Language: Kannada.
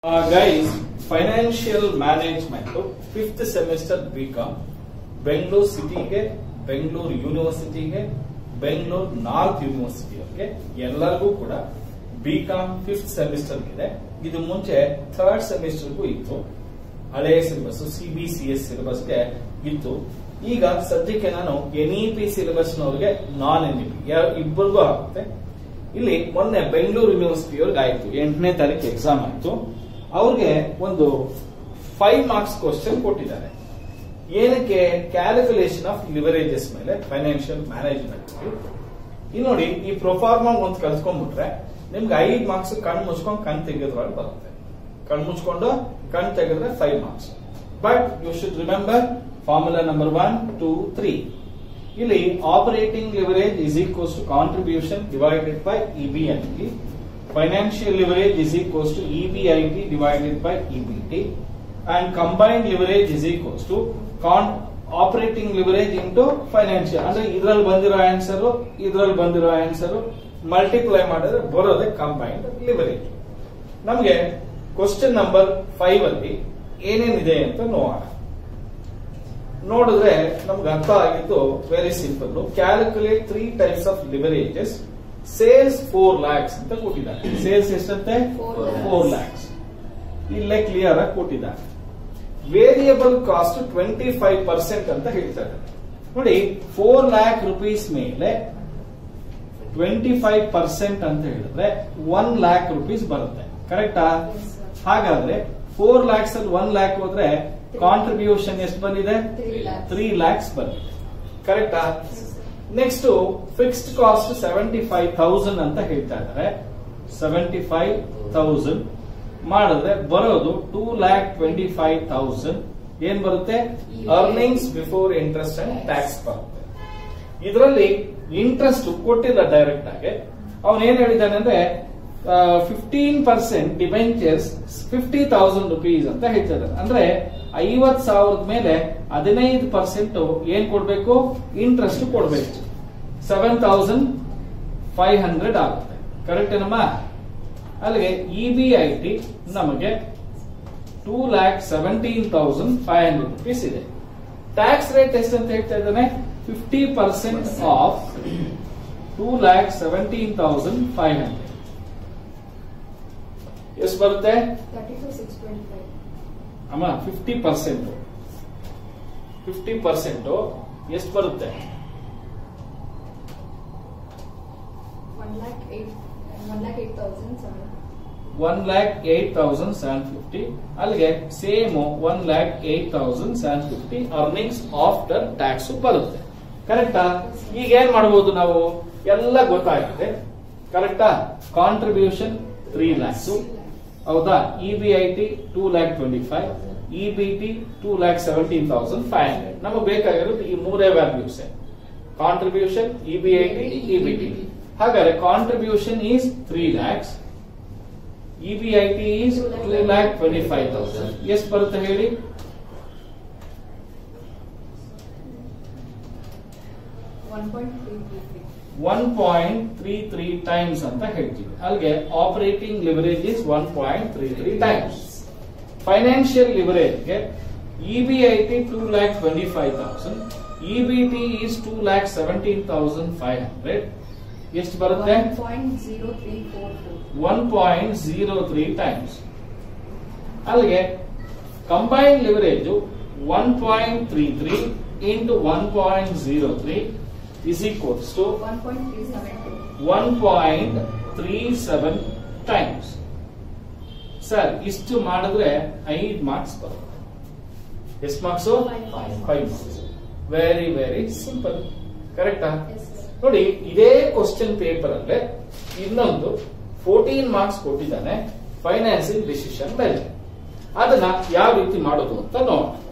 Guys financial management fifth semester BCom Bengaluru ಸಿಟಿಗೆ ಬೆಂಗಳೂರು ಯೂನಿವರ್ಸಿಟಿಗೆ ಬೆಂಗಳೂರು ನಾರ್ತ್ ಯೂನಿವರ್ಸಿಟಿಯವರಿಗೆ ಎಲ್ಲರಿಗೂ ಕೂಡ ಬಿಕಾಮ್ ಫಿಫ್ತ್ ಸೆಮಿಸ್ಟರ್ ಇದೆ ಇದು ಮುಂಚೆ ಥರ್ಡ್ ಸೆಮಿಸ್ಟರ್ಗೂ ಇತ್ತು ಹಳೆಯ ಸಿಲೆಬಸ್ ಸಿಬಿಸಿಎಸ್ ಸಿಲೆಬಸ್ಗೆ ಇತ್ತು ಈಗ ಸದ್ಯಕ್ಕೆ ನಾನು ಎನ್ ಇ ಪಿ ಸಿಲೆಬಸ್ ನವರಿಗೆ ನಾನ್ ಎನ್ ಇ ಪಿ ಇಬ್ಬರಿಗೂ ಆಗುತ್ತೆ ಇಲ್ಲಿ ಮೊನ್ನೆ ಬೆಂಗಳೂರು ಯೂನಿವರ್ಸಿಟಿಯವ್ರಿಗೆ ಆಯ್ತು ಎಂಟನೇ ತಾರೀಕು ಎಕ್ಸಾಮ್ ಆಯ್ತು ಅವ್ರಿಗೆ ಒಂದು ಫೈವ್ ಮಾರ್ಕ್ಸ್ ಕ್ವಶನ್ ಕೊಟ್ಟಿದ್ದಾರೆ ಏನಕ್ಕೆ ಕ್ಯಾಲ್ಕುಲೇಷನ್ ಆಫ್ ಲಿವರೇಜಸ್ ಮೇಲೆ ಫೈನಾನ್ಷಿಯಲ್ ಮ್ಯಾನೇಜ್ಮೆಂಟ್ ಇಲ್ಲಿ ನೋಡಿ ಈ ಪ್ರೊಫಾರ್ಮ ಒಂದು ಕಲ್ತ್ಕೊಂಡ್ಬಿಟ್ರೆ ನಿಮ್ಗೆ ಐದ್ ಮಾರ್ಕ್ಸ್ ಕಣ್ ಮುಚ್ಕೊಂಡು ಕಣ್ ತೆಗೆದ್ರೊಳಗೆ ಬರುತ್ತೆ ಕಣ್ ಮುಚ್ಕೊಂಡು ಕಣ್ ತೆಗೆದ್ರೆ five marks but you should remember formula number one two three ಇಲ್ಲಿ operating leverage is equals to contribution divided by EBIT financial leverage is equals to EBIT divided by EBT and combined leverage is equals to con operating leverage into financial ಅಂದ್ರೆ ಇದ್ರಲ್ಲಿ ಬಂದಿರೋ ಆನ್ಸರ್ ಇದ್ರಲ್ಲಿ ಬಂದಿರೋ ಆನ್ಸರ್ ಮಲ್ಟಿಪ್ಲೈ ಮಾಡಿದ್ರೆ ಬರೋದೇ ಕಂಬೈನ್ಡ್ ಲಿವರೇಜ್ ನಮಗೆ ಕ್ವಶನ್ ನಂಬರ್ ಫೈವ್ ಅಲ್ಲಿ ಏನೇನಿದೆ ಅಂತ ನೋಡೋಣ ನೋಡಿದ್ರೆ ನಮ್ಗೆ ಅರ್ಥ ಆಗಿದ್ದು very simple calculate three types of leverages sales four lakhs ಅಂತ ಕೊಟ್ಟಿದ್ದಾರೆ ಸೇಲ್ಸ್ ಎಷ್ಟಂತೆ Four lakhs. ಫೋರ್ ಲ್ಯಾಕ್ಸ್ ಇಲ್ಲೇ ಕ್ಲಿಯರ್ ಆಗಿ ಕೊಟ್ಟಿದ್ದಾರೆ variable cost twenty five percent ಅಂತ ಹೇಳ್ತಾರೆ ನೋಡಿ ಫೋರ್ ಲ್ಯಾಕ್ ರುಪೀಸ್ ಮೇಲೆ ಟ್ವೆಂಟಿ ಫೈವ್ ಪರ್ಸೆಂಟ್ ಅಂತ ಹೇಳಿದ್ರೆ ಒನ್ ಲ್ಯಾಕ್ ರುಪೀಸ್ ಬರುತ್ತೆ ಕರೆಕ್ಟಾ Yes, sir. ಹಾಗಾದ್ರೆ ಫೋರ್ ಲ್ಯಾಕ್ಸ್ ಅಲ್ಲಿ ಒನ್ ಲ್ಯಾಕ್ ಹೋದ್ರೆ ಕಾಂಟ್ರಿಬ್ಯೂಷನ್ ಎಷ್ಟು ಬಂದಿದೆ Three lakhs. ತ್ರೀ ಲ್ಯಾಕ್ಸ್ ಬಂದಿದೆ ಕರೆಕ್ಟಾ Yes, sir. Next fixed cost seventy five thousand ಅಂತ ಹೇಳ್ತಾ ಇದ್ದಾರೆ ಸೆವೆಂಟಿ ಫೈವ್ ಥೌಸಂಡ್ ಮಾಡಿದ್ರೆ ಬರೋದು two lakh twenty five thousand ಏನ್ ಬರುತ್ತೆ earnings before interest and tax ಬರುತ್ತೆ ಇದರಲ್ಲಿ ಇಂಟ್ರೆಸ್ಟ್ ಕೊಟ್ಟಿಲ್ಲ ಡೈರೆಕ್ಟ್ ಆಗಿ ಅವನ್ ಏನ್ ಹೇಳಿದ್ದಾನೆ ಅಂದ್ರೆ fifteen percent debentures fifty thousand rupees ಅಂತ ಹೇಳ್ತಿದ್ದಾರೆ ಅಂದ್ರೆ ಐವತ್ ಸಾವಿರದ ಮೇಲೆ ಹದಿನೈದು ಪರ್ಸೆಂಟ್ ಏನ್ ಕೊಡ್ಬೇಕು ಇಂಟ್ರೆಸ್ಟ್ ಕೊಡ್ಬೇಕು ಸೆವೆನ್ ತೌಸಂಡ್ ಫೈವ್ ಹಂಡ್ರೆಡ್ ಆಗುತ್ತೆ ಕರೆಕ್ಟ್ ಏನಮ್ಮ ಅಲ್ಲಿಗೆ ಇ ಬಿ ಐ ಟಿ ನಮಗೆ two lakh seventeen thousand five hundred rupees ಇದೆ ಟ್ಯಾಕ್ಸ್ ರೇಟ್ ಎಷ್ಟು ಅಂತ ಹೇಳ್ತಾ ಇದ್ದಾನೆ fifty percent of two lakh seventeen thousand five hundred ಎಷ್ಟು ಬರುತ್ತೆ 32,625. ಅಮ್ಮ ಫಿಫ್ಟಿ ಪರ್ಸೆಂಟ್ ಫಿಫ್ಟಿ ಪರ್ಸೆಂಟ್ ಎಷ್ಟು ಬರುತ್ತೆ One lakh eight, one lakh eight thousand seven. One lakh eight thousand seven fifty ಅಲ್ಲಿಗೆ same one lakh eight thousand seven fifty earnings after tax ಬರುತ್ತೆ ಕರೆಕ್ಟಾ ಈಗ ಏನ್ ಮಾಡಬಹುದು ನಾವು ಎಲ್ಲ ಗೊತ್ತಾಗಿದೆ ಕರೆಕ್ಟಾ ಕಾಂಟ್ರಿಬ್ಯೂಷನ್ ತ್ರೀ ಲ್ಯಾಕ್ಸ್ ಹೌದಾ E B I T two lakh twenty five E B T two lakh seventeen thousand five hundred ನಮಗೆ ಬೇಕಾಗಿರೋದು ಈ ಮೂರೇ values contribution E B I T E B T ಹಾಗಾದ್ರೆ contribution is three lakhs E B I T is two lakh twenty five thousand ಎಷ್ಟು ಬರುತ್ತೆ ಹೇಳಿ One point three three three. One point three three times ಅಂತ ಹೇಳ್ತೀವಿ ಅಲ್ಲಿಗೆ operating leverage is one point three three times financial ಲಿವರೇಜ್ಗೆ E B I T two lakh twenty five thousand E B T is two lakh seventeen thousand five hundred ಎಷ್ಟು ಬರುತ್ತೆ One point zero three four four. One point zero three times ಅಲ್ಲಿಗೆ combine leverage one point three three into one point zero three is equals to One point three seven two. One point three seven times sir ಇಷ್ಟು ಮಾಡಿದ್ರೆ ಐದು ಮಾರ್ಕ್ಸ್ ಬರುತ್ತೆ ಎಷ್ಟು marks Five. Five marks very very simple ಕರೆಕ್ಟಾ Yes, sir. ನೋಡಿ ಇದೇ ಕ್ವಶನ್ ಪೇಪರ್ ಅಲ್ಲೇ ಇನ್ನೊಂದು ಫೋರ್ಟೀನ್ ಮಾರ್ಕ್ಸ್ ಕೊಟ್ಟಿದ್ದಾನೆ ಫೈನಾನ್ಸಿಂಗ್ ಡಿಸಿಷನ್ ಮೇಲೆ ಅದನ್ನ ಯಾವ ರೀತಿ ಮಾಡೋದು ಅಂತ ನೋಡೋಣ